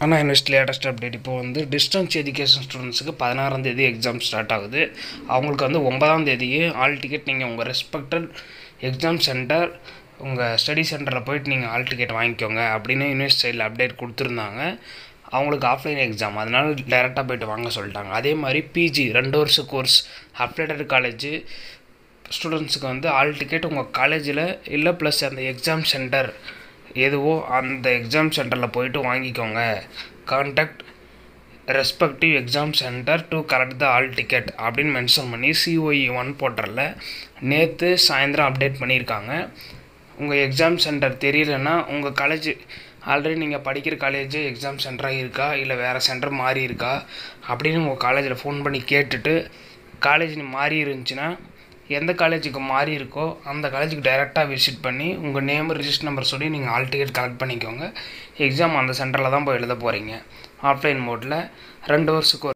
ஆனால் invest latest update இப்போ வந்து டிஸ்டன்ஸ் எஜுகேஷன் ஸ்டூடெண்ட்ஸுக்கு பதினாறாம் தேதி எக்ஸாம் ஸ்டார்ட் ஆகுது அவங்களுக்கு வந்து ஒன்பதாம் தேதியே ஆல் டிக்கெட் நீங்கள் உங்கள் ரெஸ்பெக்டட் எக்ஸாம் சென்டர் உங்கள் ஸ்டடி சென்டரில் போயிட்டு நீங்கள் ஆல் டிக்கெட் வாங்கிக்கோங்க அப்படின்னு யூனிவர்சிட்டி சைடில் அப்டேட் கொடுத்துருந்தாங்க அவங்களுக்கு ஆஃப்லைன் எக்ஸாம் அதனால் டேரெக்டாக போயிட்டு வாங்க சொல்லிட்டாங்க அதே மாதிரி பிஜி ரெண்டு வருஷம் கோர்ஸ் அப்டேட்டட் காலேஜ் ஸ்டூடெண்ட்ஸுக்கு வந்து ஆல் டிக்கெட் உங்கள் காலேஜில் இல்லை ப்ளஸ் அந்த எக்ஸாம் சென்டர் எதுவோ அந்த எக்ஸாம் சென்டரில் போயிட்டு வாங்கிக்கோங்க contact respective exam centre to correct the hall ticket அப்படின்னு மென்ஷன் பண்ணி சிஓஇ ஒன் போர்ட்டலில் நேற்று சாயந்தரம் அப்டேட் பண்ணியிருக்காங்க உங்கள் எக்ஸாம் சென்டர் தெரியலன்னா உங்கள் காலேஜ் ஆல்ரெடி நீங்கள் படிக்கிற காலேஜ் எக்ஸாம் சென்டராக இருக்கா இல்லை வேறு சென்டர் மாறி இருக்கா அப்படின்னு உங்கள் காலேஜில் ஃபோன் பண்ணி கேட்டுட்டு காலேஜ் மாறி இருந்துச்சுன்னா எந்த காலேஜுக்கு மாறி இருக்கோ அந்த காலேஜுக்கு டைரெக்டாக விசிட் பண்ணி உங்கள் நேம் ரிஜிஸ்டர் நம்பர் சொல்லி நீங்கள் ஆல் டிக்கெட் கலெக்ட் பண்ணிக்கோங்க எக்ஸாம் அந்த சென்டரில் தான் போய் எழுத போகிறீங்க ஆஃப்லைன் மோடில் ரெண்டு வருஷத்துக்கு ஒரு